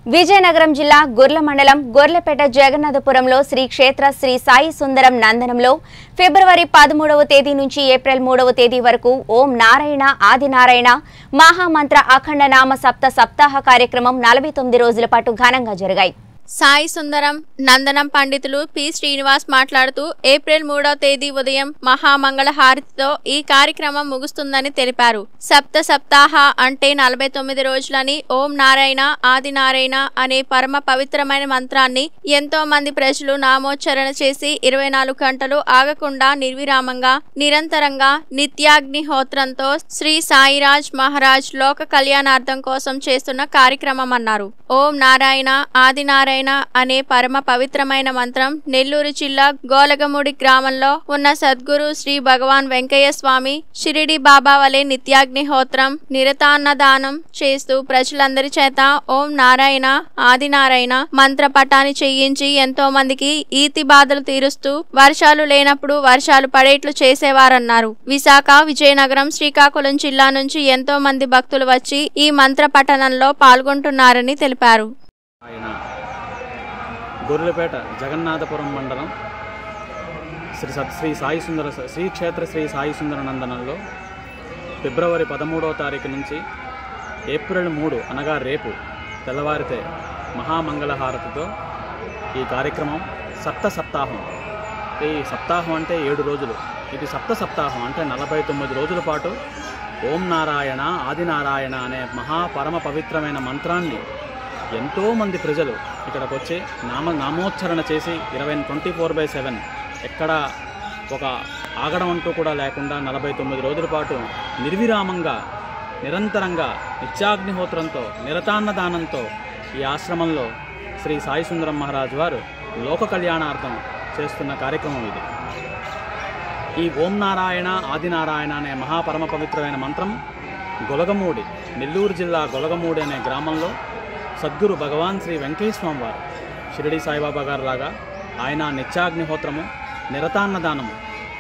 విజయనగరం జిల్లా గుర్ల మండలం గొర్లపేట జగన్నాథపురంలో శ్రీ క్షేత్ర శ్రీ సాయి సుందరం నందనంలో ఫిబ్రవరి పదమూడవ తేదీ నుంచి ఏప్రిల్ మూడవ తేదీ వరకు ఓం నారాయణ ఆదినారాయణ మహామంత్ర అఖండ నామ సప్త సప్తాహ కార్యక్రమం నలభై తొమ్మిది రోజుల పాటు ఘనంగా జరిగాయి సాయి సుందరం నందనం పండితులు పి శ్రీనివాస్ మాట్లాడుతూ ఏప్రిల్ మూడవ తేదీ ఉదయం మహామంగళ హారతితో ఈ కార్యక్రమం ముగుస్తుందని తెలిపారు సప్త సప్తాహ అంటే నలభై తొమ్మిది రోజులని ఓం నారాయణ ఆది నారాయణ అనే పరమ పవిత్రమైన మంత్రాన్ని ఎంతో మంది ప్రజలు నామోచ్చరణ చేసి ఇరవై నాలుగు గంటలు ఆగకుండా నిర్విరామంగా నిరంతరంగా నిత్యాగ్నిహోత్రంతో శ్రీ సాయిరాజ్ మహారాజ్ లోక కళ్యాణార్థం కోసం చేస్తున్న కార్యక్రమం అన్నారు ఓం నారాయణ ఆది నారాయణ అనే పరమ పవిత్రమైన మంత్రం నెల్లూరు జిల్లా గోలగముడి గ్రామంలో ఉన్న సద్గురు శ్రీ భగవాన్ వెంకయ్య స్వామి షిరిడి బాబా వలె నిత్యాగ్నిహోత్రం నిరతాన్నదానం చేస్తూ ప్రజలందరి చేత ఓం నారాయణ ఆది నారాయణ మంత్ర పటాన్ని చేయించి ఎంతో మందికి ఈతి బాధలు తీరుస్తూ వర్షాలు లేనప్పుడు వర్షాలు పడేట్లు చేసేవారన్నారు విశాఖ విజయనగరం శ్రీకాకుళం జిల్లా నుంచి ఎంతో మంది భక్తులు వచ్చి ఈ మంత్ర పఠనంలో పాల్గొంటున్నారని తెలిపారు ఆయన గొర్రెలపేట జగన్నాథపురం మండలం శ్రీ సత్ శ్రీ సాయి సుందర శ్రీ క్షేత్ర శ్రీ సాయి సుందర నందనంలో ఫిబ్రవరి పదమూడవ తారీఖు నుంచి ఏప్రిల్ మూడు అనగా రేపు తెల్లవారితే మహామంగళహారతితో ఈ కార్యక్రమం సప్త సప్తాహం ఈ సప్తాహం అంటే ఏడు రోజులు ఇది సప్త సప్తాహం అంటే నలభై తొమ్మిది రోజుల పాటు ఓం నారాయణ ఆదినారాయణ అనే మహా పరమ పవిత్రమైన మంత్రాన్ని ఎంతోమంది ప్రజలు ఇక్కడికి వచ్చి నామ నామోచ్చరణ చేసి ఇరవై ట్వంటీ ఫోర్ బై సెవెన్ ఎక్కడ ఒక ఆగడం అంటూ కూడా లేకుండా నలభై తొమ్మిది రోజుల పాటు నిర్విరామంగా నిరంతరంగా నిత్యాగ్నిహోత్రంతో నిరతాన్నదానంతో ఈ ఆశ్రమంలో శ్రీ సాయి సుందరం మహారాజు వారు లోక కళ్యాణార్థం చేస్తున్న కార్యక్రమం ఇది ఈ ఓం నారాయణ ఆదినారాయణ అనే మహాపరమ పవిత్రమైన మంత్రం గొలగమూడి నెల్లూరు జిల్లా గొలగమూడి అనే గ్రామంలో సద్గురు భగవాన్ శ్రీ వెంకటేశ్వర స్వామి వారు షిరిడి సాయిబాబా గారు లాగా ఆయన నిత్యాగ్నిహోత్రము నిరతాన్నదానము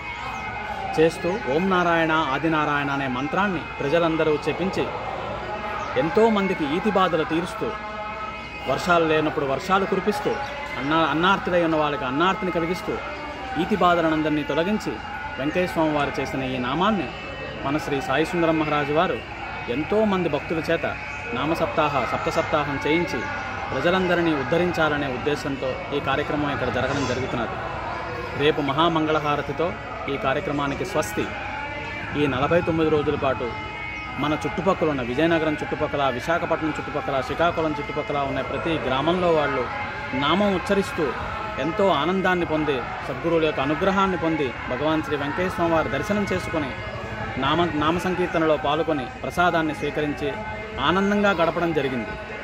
చేస్తూ ఓం నారాయణ ఆదినారాయణ అనే మంత్రాన్ని ప్రజలందరూ చెప్పించి ఎంతోమందికి ఈతి బాధలు తీరుస్తూ వర్షాలు లేనప్పుడు వర్షాలు కురిపిస్తూ అన్న అన్నార్తులై ఉన్న వాళ్ళకి అన్నార్తిని కలిగిస్తూ ఈతి బాధలనందరినీ తొలగించి వెంకయ్య స్వామి వారు చేసిన ఈ నామాన్ని మన శ్రీ సాయి సుందరం మహారాజు వారు ఎంతోమంది భక్తుల చేత నామసప్తాహ సప్తసప్తాహం చేయించి ప్రజలందరినీ ఉద్ధరించాలనే ఉద్దేశంతో ఈ కార్యక్రమం ఇక్కడ జరగడం జరుగుతున్నది రేపు మహామంగళహారతితో ఈ కార్యక్రమానికి స్వస్తి ఈ నలభై తొమ్మిది రోజుల పాటు మన చుట్టుపక్కల ఉన్న విజయనగరం చుట్టుపక్కల విశాఖపట్నం చుట్టుపక్కల శ్రీకాకుళం చుట్టుపక్కల ఉన్న ప్రతి గ్రామంలో వాళ్ళు నామం ఉచ్చరిస్తూ ఎంతో ఆనందాన్ని పొంది సద్గురువుల యొక్క అనుగ్రహాన్ని పొంది భగవాన్ శ్రీ వెంకటేశ్వర స్వామి వారి దర్శనం చేసుకుని నామ నామ సంకీర్తనలో పాల్గొని ప్రసాదాన్ని స్వీకరించి ఆనందంగా గడపడం జరిగింది